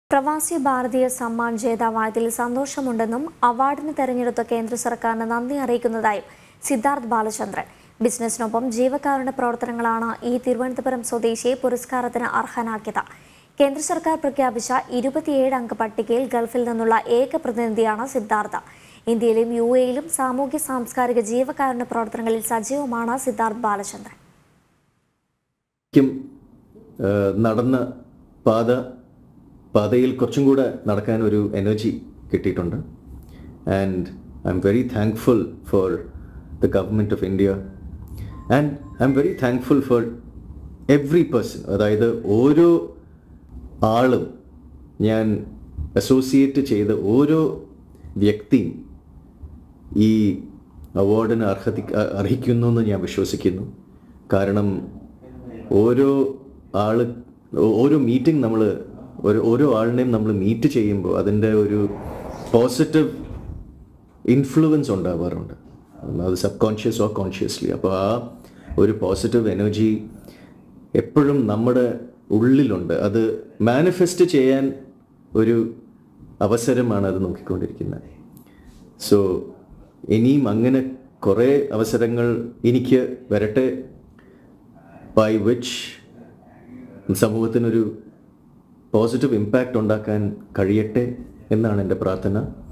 പ്രവാസി ഭാരതീയ സമ്മാൻ ജേതാവായതിൽ സന്തോഷമുണ്ടെന്നും അവാർഡിന് തെരഞ്ഞെടുത്ത കേന്ദ്ര സർക്കാരിന് നന്ദി അറിയിക്കുന്നതായും സിദ്ധാർത്ഥ് ബാലചന്ദ്രൻ ബിസിനസിനൊപ്പം ജീവകാരുണ്യ പ്രവർത്തനങ്ങളാണ് ഈ തിരുവനന്തപുരം സ്വദേശിയെ പുരസ്കാരത്തിന് അർഹനാക്കിയത് കേന്ദ്ര സർക്കാർ പ്രഖ്യാപിച്ച ഇരുപത്തിയേഴ് അംഗ പട്ടികയിൽ ഗൾഫിൽ നിന്നുള്ള ഏക പ്രതിനിധിയാണ് സിദ്ധാർത്ഥ ഇന്ത്യയിലും യു എയിലും സാമൂഹ്യ സാംസ്കാരിക ജീവകാരുണ്യ പ്രവർത്തനങ്ങളിൽ സജീവമാണ് സിദ്ധാർത്ഥ് ബാലചന്ദ്രൻ ശരിക്കും ഏഹ്, നടന്ന പാത പാതയിൽ കുറച്ചും കൂടെ നടക്കാൻ ഒരു എനർജി കിട്ടിയിട്ടുണ്ട് and I am very thankful for the government of India and I am very thankful for every person അതായത് ഓരോ ആളും ഞാൻ അസോസിയേറ്റ് ചെയ്ത ഓരോ വ്യക്തിയും ഈ അവാർഡിന് അർഹതി അർഹിക്കുന്നു എന്ന് ഞാൻ വിശ്വസിക്കുന്നു കാരണം ഓരോ ആള് ഓ- ഓരോ മീറ്റിംഗ് നമ്മൾ ഒരു ഓരോ ആളിനെയും നമ്മൾ മീറ്റ് ചെയ്യുമ്പോൾ അതിൻ്റെ ഒരു പോസിറ്റീവ് ഇൻഫ്ലുവൻസ് ഉണ്ടാവാറുണ്ട് അത് സബ് കോൺഷ്യസ് ഓർ കോൺഷ്യസ്ലി അപ്പോൾ ആ ഒരു പോസിറ്റീവ് എനർജി എപ്പോഴും നമ്മുടെ ഉള്ളിലുണ്ട് അത് മാനിഫെസ്റ്റ് ചെയ്യാൻ ഒരു അവസരമാണ് അത് നോക്കിക്കൊണ്ടിരിക്കുന്നത് സോ ഇനിയും അങ്ങനെ കുറേ അവസരങ്ങൾ എനിക്ക് വരട്ടെ ബൈ വിച്ച് സമൂഹത്തിനൊരു പോസിറ്റീവ് ഇമ്പാക്റ്റ് ഉണ്ടാക്കാൻ കഴിയട്ടെ എന്നാണ് എൻ്റെ പ്രാർത്ഥന